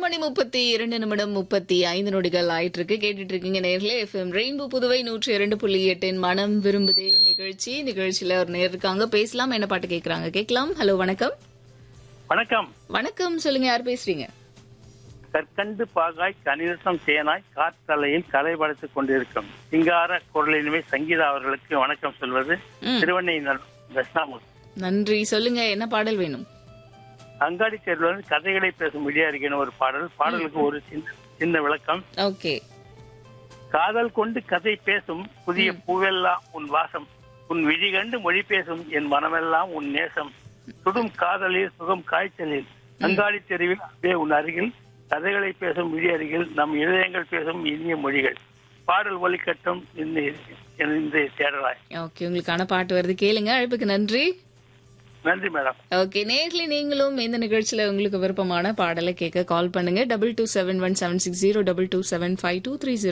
மணி முப்பத்தி இரண்டு நிமிடம் முப்பத்தி ஐந்து நொடிகள் ஆயிட்டு இருக்கு கேட்டுட்டு இருக்கீங்க நேர்களே எஃப்எம் ரெயின்போ புதுவை நூற்றி இரண்டு புள்ளி எட்டின் மனம் விரும்புதே நிகழ்ச்சி நிகழ்ச்சியில ஒரு நேர் இருக்காங்க பேசலாம் என்ன பாட்டு கேக்குறாங்க கேட்கலாம் ஹலோ வணக்கம் வணக்கம் வணக்கம் சொல்லுங்க யார் பேசுறீங்க கற்கண்டு பாகாய் கணிதம் தேனாய் காற்றலையில் கலை படைத்துக் கொண்டிருக்கும் சிங்கார குரலினுமே சங்கீதா அவர்களுக்கு வணக்கம் சொல்வது ம். திருவண்ணை தட்சிணாமூர்த்தி நன்றி சொல்லுங்க என்ன பாடல் வேணும் அங்காடி தேர்வில் வந்து கதைகளை பேசும் விடியாரிக்கின ஒரு பாடல் பாடலுக்கு ஒரு சின்ன சின்ன விளக்கம் ஓகே காதல் கொண்டு கதை பேசும் புதிய பூவெல்லாம் உன் வாசம் உன் விழி கண்டு மொழி பேசும் என் மனமெல்லாம் உன் நேசம் சுடும் காதலில் சுகம் காய்ச்சலில் அங்காடி தெருவில் அப்படியே உன் அருகில் கதைகளை பேசும் விழி அருகில் நம் இதயங்கள் பேசும் இனிய மொழிகள் பாடல் ஒலிக்கட்டும் இந்த இந்த தேடலாய் ஓகே உங்களுக்கான பாட்டு வருது கேளுங்க அழைப்புக்கு நன்றி நன்றி மேடம் ஓகே நேர்ல நீங்களும் இந்த நிகழ்ச்சியில உங்களுக்கு விருப்பமான பாடலை கேட்க கால் பண்ணுங்க double two seven one seven six zero double two seven five two three